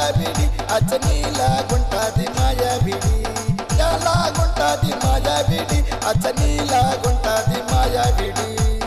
మాయావిడి అచ్చనీలాగుంటాది మాయావిడి ఎలాగుంటాది మాయావిడి అచ్చనీలాగుంటాది మాయావిడి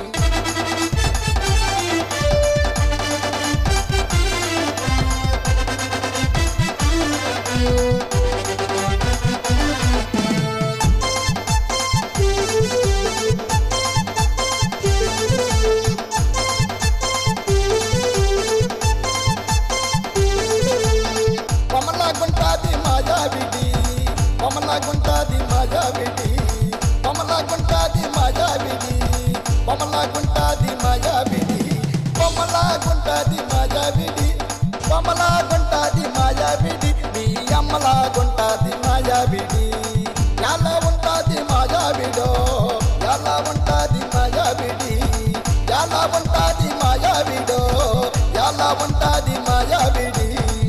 కొమలాగుంటాది మాయావిడి కొమలాగుంటాది మాయావిడి కొమలాగుంటాది మాయావిడి కొమలాగుంటాది మాయావిడి కొమలాగుంటాది మాయావిడి కొమలాగుంటాది మాయావిడి మీ అమ్మలాగుంటాది మాయావిడి ఎలా ఉంటాది మాయావిడో ఎలా ఉంటాది మాయావిడి ఎలా ఉంటాది మాయావిడో ఎలా ఉంటాది మాయావిడి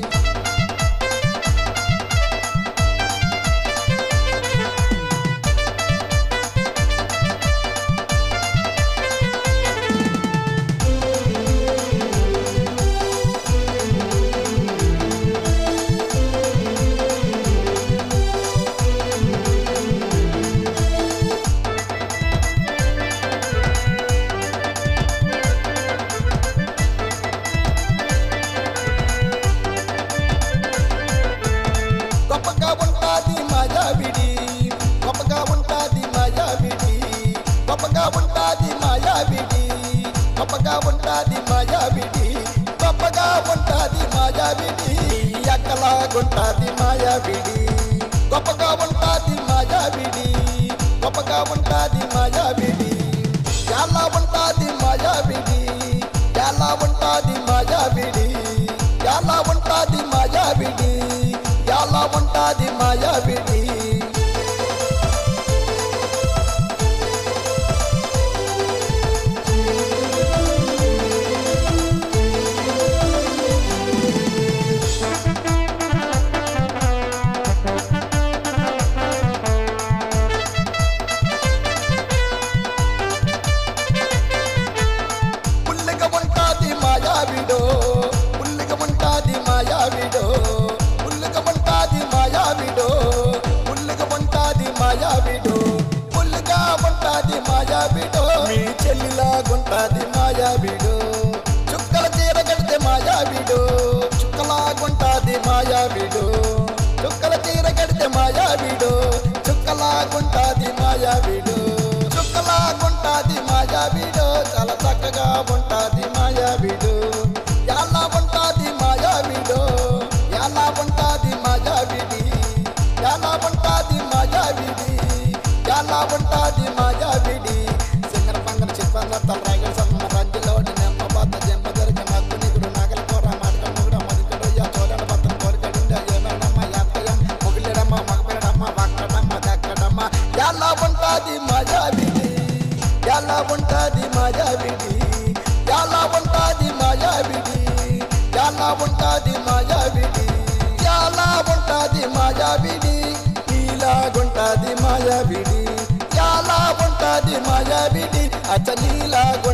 గొప్పగా ఉంటాది మాయావిడి గొప్పగా ఉంటాది మాయావిడి గొప్పగా ఉంటాది మాయావిడి గొప్పగా ఉంటాది మాయావిడి గొప్పగా ఉంటాది మాయావిడి ఎక్కలాగుంటాది మాయావిడి గొప్పగా ఉంటాది మాయావిడి గొప్పగా ఉంటాది మాయావిడి ఎలా ఉంటాది మాయావిడి ఎలా ఉంటాది మాయావిడి ఎలా ఉంటాది మాయావిడి ఎలా ఉంటాది మాయావిడి పుల్లిగా ఉంటాది మాయావిడో పుల్లిగా ఉంటాది మాయావిడో పుల్లిగా ఉంటాది మాయావిడో పుల్లిగా ఉంటాది మాయావిడో పుల్లిగా ఉంటాది మాయావిడో మీ చెల్లిలాగుంటాది మాయావిడో చుక్కల చీర కడితే మాయావిడో చుక్కలాగుంటాది మాయావిడో చుక్కల చీర కడితే మాయావిడో చుక్కలాగుంటాది మాయావిడో చుక్కలాగుంటాది మాయావిడో చాలా చక్కగా ఉంటాది మాయావిడో ఎలా ఉంటాది మాయావిడో ఎలా ఉంటాది మాయావిడి ఎలా ఉంటాది మాయావిడి ఎలా ఉంటాది మాయావిడి సింగర పంగర చిప్పంగ తలరాగల సమ్మ రంజిలోని నెమ్మ బాత జన్మ జరిగిన నక్కు నిగుడు నగల కోర మాటక ముగుడ మదికడు యా చోరన బత్త కోరికడుండ ఏమేడమ్మ యాత్రయం ముగిలిడమ్మ మగపిడమ్మ వక్కడమ్మ దక్కడమ్మ ఎలా ఉంటాది మాయావిడి ఎలా ఉంటాది మాయావిడి ఎలా ఉంటాది మాయావిడి ఎలా ఉంటాది మాయావిడి ఎలా ఉంటాది మాయావిడి నీలాగుంటాది మాయావిడి ఎలా ఉంటాది మాయావిడి అచ్చ నీలాగు